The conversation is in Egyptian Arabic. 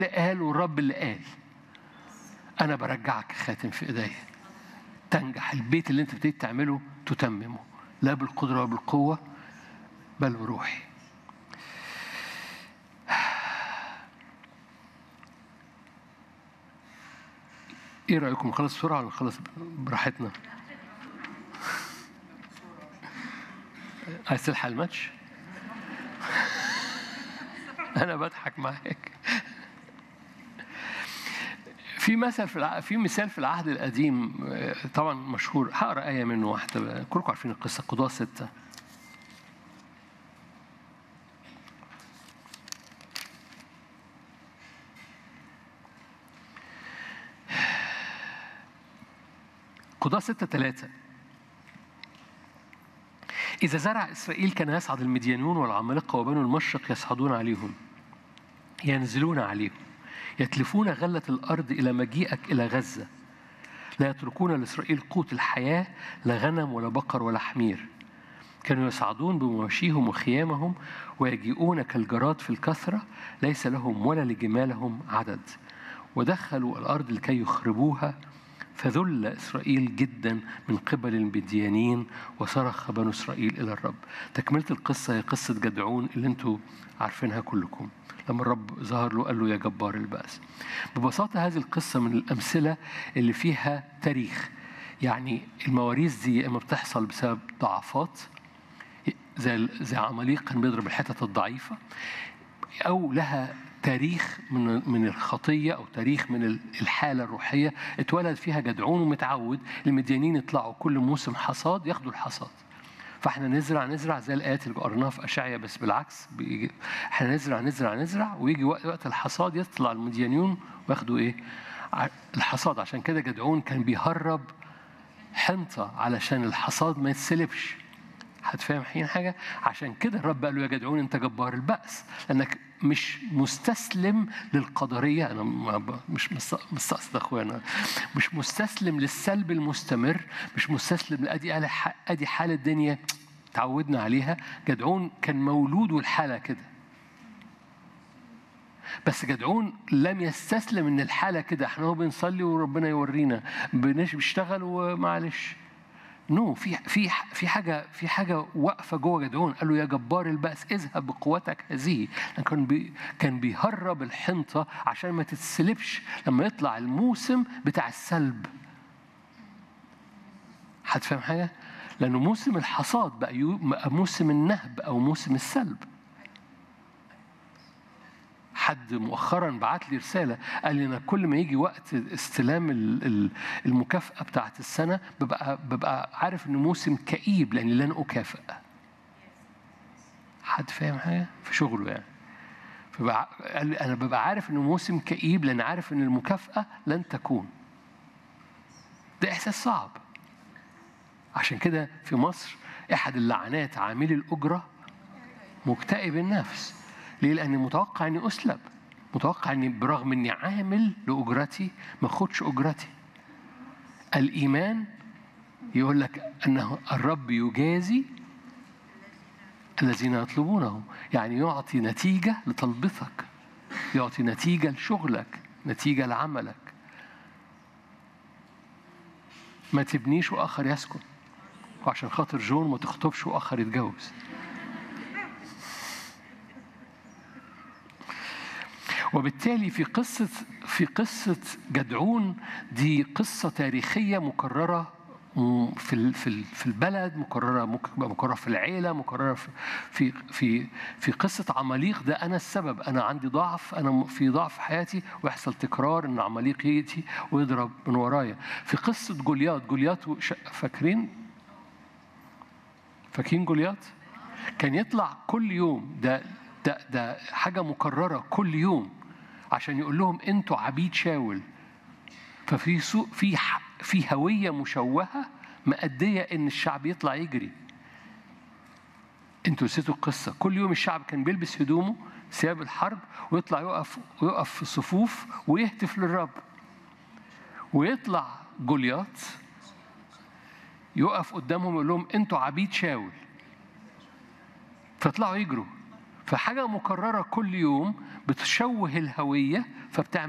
اللي قال والرب اللي قال انا برجعك خاتم في ايديا تنجح البيت اللي انت ابتديت تعمله تتممه لا بالقدره ولا بالقوه بل بروحي ايه رايكم نخلص بسرعه ولا نخلص براحتنا عايز تلحق الماتش انا بضحك معاك في مثل في الع... في مثال في العهد القديم آه، طبعا مشهور هقرا ايه منه واحده كلكم عارفين القصه قضاة سته قضاة ستة ثلاثة إذا زرع إسرائيل كان يصعد المديانون والعمالقة وبنو المشرق يصعدون عليهم ينزلون عليهم يتلفون غلة الأرض إلى مجيئك إلى غزة لا يتركون لإسرائيل قوت الحياة لا غنم ولا بقر ولا حمير كانوا يصعدون بمواشيهم وخيامهم ويجيئون كالجراد في الكثرة ليس لهم ولا لجمالهم عدد ودخلوا الأرض لكي يخربوها فذل إسرائيل جدا من قبل المديانين وصرخ بنو إسرائيل إلى الرب تكملة القصة هي قصة جدعون اللي انتوا عارفينها كلكم لما الرب ظهر له قال له يا جبار البأس ببساطة هذه القصة من الأمثلة اللي فيها تاريخ يعني المواريث دي يا إما بتحصل بسبب ضعفات زي زي عماليق كان بيضرب الحتت الضعيفة أو لها تاريخ من من الخطيه او تاريخ من الحاله الروحيه اتولد فيها جدعون ومتعود المديانين يطلعوا كل موسم حصاد ياخدوا الحصاد فاحنا نزرع نزرع زي الايات اللي قريناها في اشعيا بس بالعكس بيجي احنا نزرع نزرع نزرع ويجي وقت, وقت الحصاد يطلع المديانيون وياخدوا ايه؟ ع- الحصاد عشان كده جدعون كان بيهرب حنطه علشان الحصاد ما يتسلبش هتفهم حين حاجة؟ عشان كده الرب قال له يا جدعون أنت جبار البأس لأنك مش مستسلم للقدرية أنا ما ب- مش مست- مستقصد أخويا أنا مش مستسلم للسلب المستمر مش مستسلم لأدي قال ح- أدي حال الدنيا تعودنا عليها جدعون كان مولود والحالة كده بس جدعون لم يستسلم ان الحاله كده احنا هو بنصلي وربنا يورينا بنش- بنشتغل ومعلش نو في في في حاجه في حاجه واقفه جوه جدعون قال له يا جبار البأس اذهب بقوتك هذه لأن كان بي كان بيهرب الحنطه عشان ما تتسلبش لما يطلع الموسم بتاع السلب هتفهم حاجه؟ لأنه موسم الحصاد بقى يو- بقى موسم النهب أو موسم السلب حد مؤخرا بعت لي رساله قال لي انا كل ما يجي وقت استلام ال- ال- المكافاه بتاعت السنه ببقى ببقى عارف انه موسم كئيب لاني لن اكافئ حد فاهم حاجه في شغله يعني فبقى قال لي انا ببقى عارف انه موسم كئيب لان عارف ان المكافاه لن تكون ده احساس صعب عشان كده في مصر احد اللعنات عاملي الاجره مكتئب النفس ليه؟ لأني متوقع إني أسلب متوقع إني برغم إني عامل لأجرتي ما أخدش أجرتي الإيمان يقول لك أنه الرب يجازي الذين يطلبونه يعني يعطي نتيجة لطلبتك يعطي نتيجة لشغلك نتيجة لعملك ما تبنيش وآخر يسكن وعشان خاطر جون ما تخطبش وآخر يتجوز وبالتالي في قصة في قصة جدعون دي قصة تاريخية مكررة م- في ال- في ال- في البلد مكررة ممكن تبقى مكررة في العيلة مكررة في في في في قصة عماليق ده أنا السبب أنا عندي ضعف أنا م- في ضعف في حياتي ويحصل تكرار إن عماليق يأتي ويضرب من ورايا في قصة جوليات جوليات وش- فاكرين فاكرين جوليات كان يطلع كل يوم ده ده ده حاجة مكررة كل يوم عشان يقول لهم انتوا عبيد شاول ففي سوء في ح- في هوية مشوهة مأدية ان الشعب يطلع يجري انتوا نسيتوا القصة كل يوم الشعب كان بيلبس هدومه ثياب الحرب ويطلع يقف ويقف في صفوف ويهتف للرب ويطلع جولياط يقف قدامهم يقول لهم انتوا عبيد شاول فيطلعوا يجروا فحاجة مكررة كل يوم بتشوه الهوية فبتعمل